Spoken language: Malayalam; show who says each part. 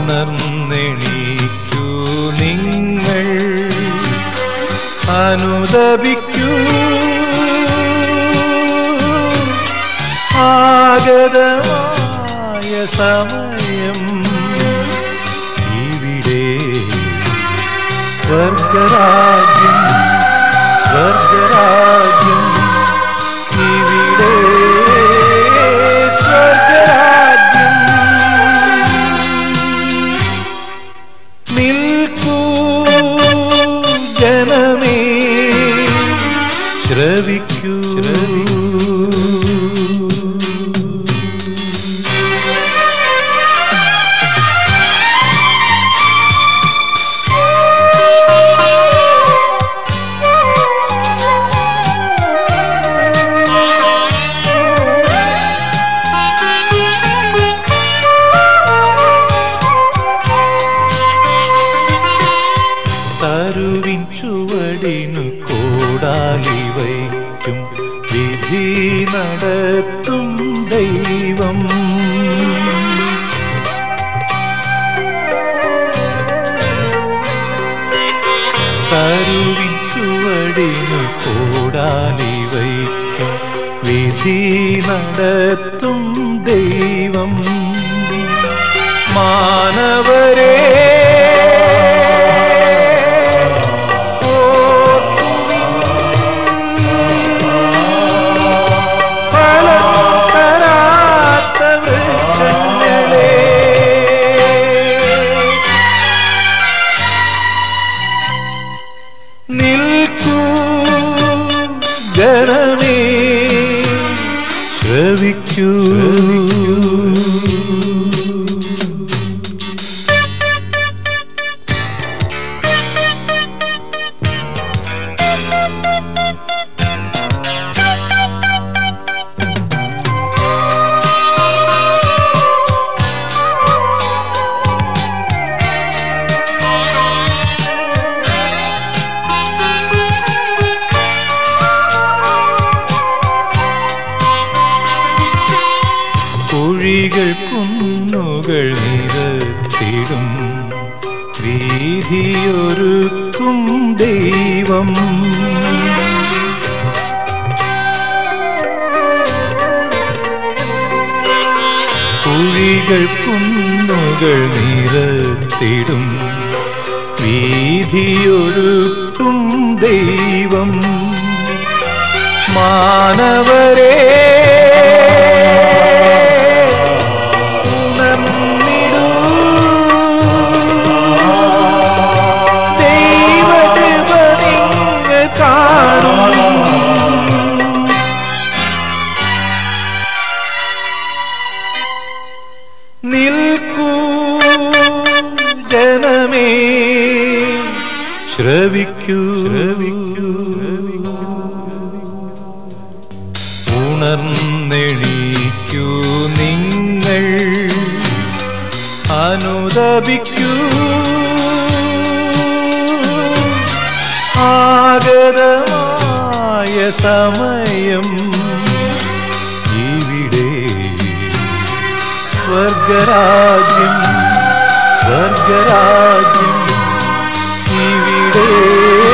Speaker 1: ഉണർന്നെണീക്കൂ നിങ്ങൾ അനുദപിക്കൂ ആഗതമായ സമയം ഇവിടെ സ്വർഗരാജ്യം സ്വർഗരാജ്യം ഇവിടെ സ്വർഗരാജ്യം നിൽക്കൂ ജനമേ ശ്രവിക്കൂ തരുവിൻ ചുവടിനു കോടാലി വയ്ക്കും വിധി നടത്തും ദൈവം തരുവിൻ ചുവടിനു കോടാലി വയ്ക്കും വിധി നടത്തും ദൈവം മാനവരേ ഓർക്കുവിൻ. ഫലം തരാത്ത വൃക്ഷങ്ങളേ. നിൽക്കൂ ജനമേ ശ്രവിക്കൂ കുഴികൾ കുന്നുകൾ നിരത്തിടും വീതിയൊരുക്കും ദൈവം കുഴികൾ കുന്നുകൾ നിരത്തിടും വീതിയൊരുക്കും ദൈവം മാനവരേ ഉണർന്നിടൂ. ദൈവകൃപ നിങ്ങൾ കാണും നിൽക്കൂ ജനമേ ശ്രവിക്കൂ ശ്രവിക്കൂ ഉണർന്നെണീക്കൂ നിങ്ങൾ അനുദപിക്കൂ ആഗതമായ സമയം ഇവിടെ സ്വർഗരാജ്യം സ്വർഗരാജ്യം ഇവിടെ